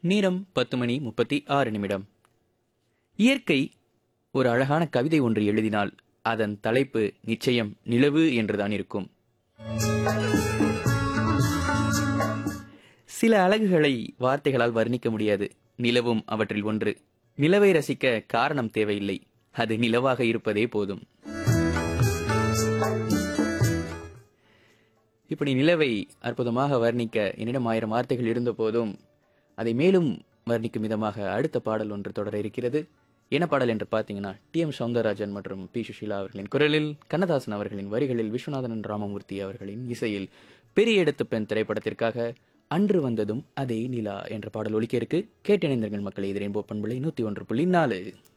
நேரம் பத்து மணி முப்பத்தி ஆறு நிமிடம் இயற்கை ஒரு அழகான கவிதை ஒன்று எழுதினால் அதன் தலைப்பு நிச்சயம் நிலவு என்றுதான் இருக்கும் சில அழகுகளை வார்த்தைகளால் வர்ணிக்க முடியாது நிலவும் அவற்றில் ஒன்று நிலவை ரசிக்க காரணம் தேவையில்லை அது நிலவாக இருப்பதே போதும் இப்படி நிலவை அற்புதமாக வர்ணிக்க என்னிடம் ஆயிரம் வார்த்தைகள் இருந்த போதும் அதை மேலும் வர்ணிக்கும் விதமாக அடுத்த பாடல் ஒன்று தொடர இருக்கிறது என்ன பாடல் என்று பார்த்தீங்கன்னா டி எம் சவுந்தரராஜன் மற்றும் பி சுஷீலா அவர்களின் குரலில் கண்ணதாசன் அவர்களின் வரிகளில் விஸ்வநாதன் ராமமூர்த்தி அவர்களின் இசையில் பெரிய இடத்து பெண் திரைப்படத்திற்காக அன்று வந்ததும் அதே நிலா என்ற பாடல் ஒலிக்க இருக்கு கேட்டிணைந்தர்கள் மக்களை எதிரே பண்புலை நூத்தி ஒன்று புள்ளி நாலு